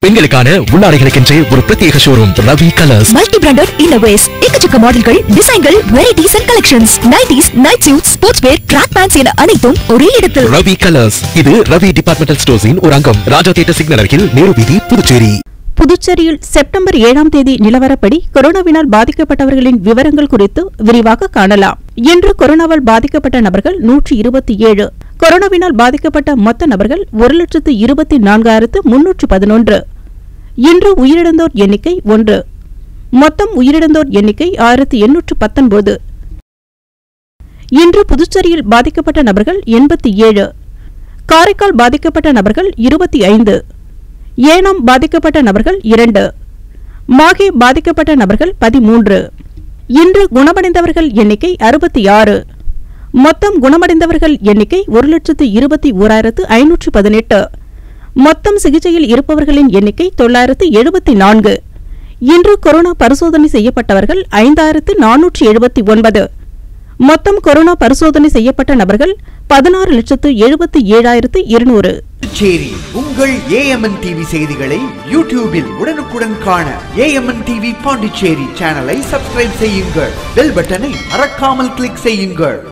பெண்களுக்கான உள்ளாடைகளுக்கென்றே ஒரு பிரத்யேக showroom Ravi colours multi branded இன்னோவேஸ் எக்கச்சக்க மாடல்கள் டிசைன்கள் varieties and collections nighties night suit sports wear track pants என அனைத்தும் ஒரே இடத்தில் ரவி கலர்ஸ் இது ரவி டிபார்ட்மெண்டல் ஸ்டோர்ஸின் ஒரு அங்கம் ராஜா தியேட்டர் சிக்னல் அருகில் நேரு வீதி புதுச்சேரி புதுச்சேரியில் செப்டம்பர் ஏழாம் தேதி நிலவரப்படி கொரோனாவினால் பாதிக்கப்பட்டவர்களின் விவரங்கள் குறித்து விரிவாக காணலாம் இன்று கொரோனாவால் பாதிக்கப்பட்ட நபர்கள் நூற்றி இருபத்தி ஏழு கொரோனாவினால் பாதிக்கப்பட்ட மொத்த நபர்கள் ஒரு லட்சத்து இருபத்தி நான்காயிரத்து முன்னூற்று பதினொன்று இன்று உயிரிழந்தோர் எண்ணிக்கை ஒன்று மொத்தம் உயிரிழந்தோர் எண்ணிக்கை ஆயிரத்து எண்ணூற்று பத்தொன்பது இன்று புதுச்சேரியில் பாதிக்கப்பட்ட நபர்கள் எண்பத்தி ஏழு காரைக்கால் பாதிக்கப்பட்ட நபர்கள் இருபத்தி ஐந்து ஏனாம் பாதிக்கப்பட்ட நபர்கள் இரண்டு மாகே பாதிக்கப்பட்ட நபர்கள் பதிமூன்று இன்று குணமடைந்தவர்கள் எண்ணிக்கை அறுபத்தி ஆறு மொத்தம் குணமடைந்தவர்கள் எண்ணிக்கை ஒரு லட்சத்து இருபத்தி ஓராயிரத்து ஐநூற்று பதினெட்டு மொத்தம் சிகிச்சையில் இருப்பவர்களின் எண்ணிக்கை தொள்ளாயிரத்து எழுபத்தி நான்கு இன்று கொரோனா பரிசோதனை செய்யப்பட்டவர்கள் ஐந்தாயிரத்து நானூற்று எழுபத்தி ஒன்பது மொத்தம் கொரோனா பரிசோதனை செய்யப்பட்ட நபர்கள் பதினாறு லட்சத்து எழுபத்தி ஏழாயிரத்து இருநூறு புதுச்சேரி உங்கள் ஏஎம்என் டிவி செய்திகளை யூடியூபில் உடனுக்குடன் காண ஏஎம்என் டிவி பாண்டிச்சேரி சேனலை சப்ஸ்கிரைப் செய்யுங்கள் பெல் பட்டனை மறக்காமல் கிளிக் செய்யுங்கள்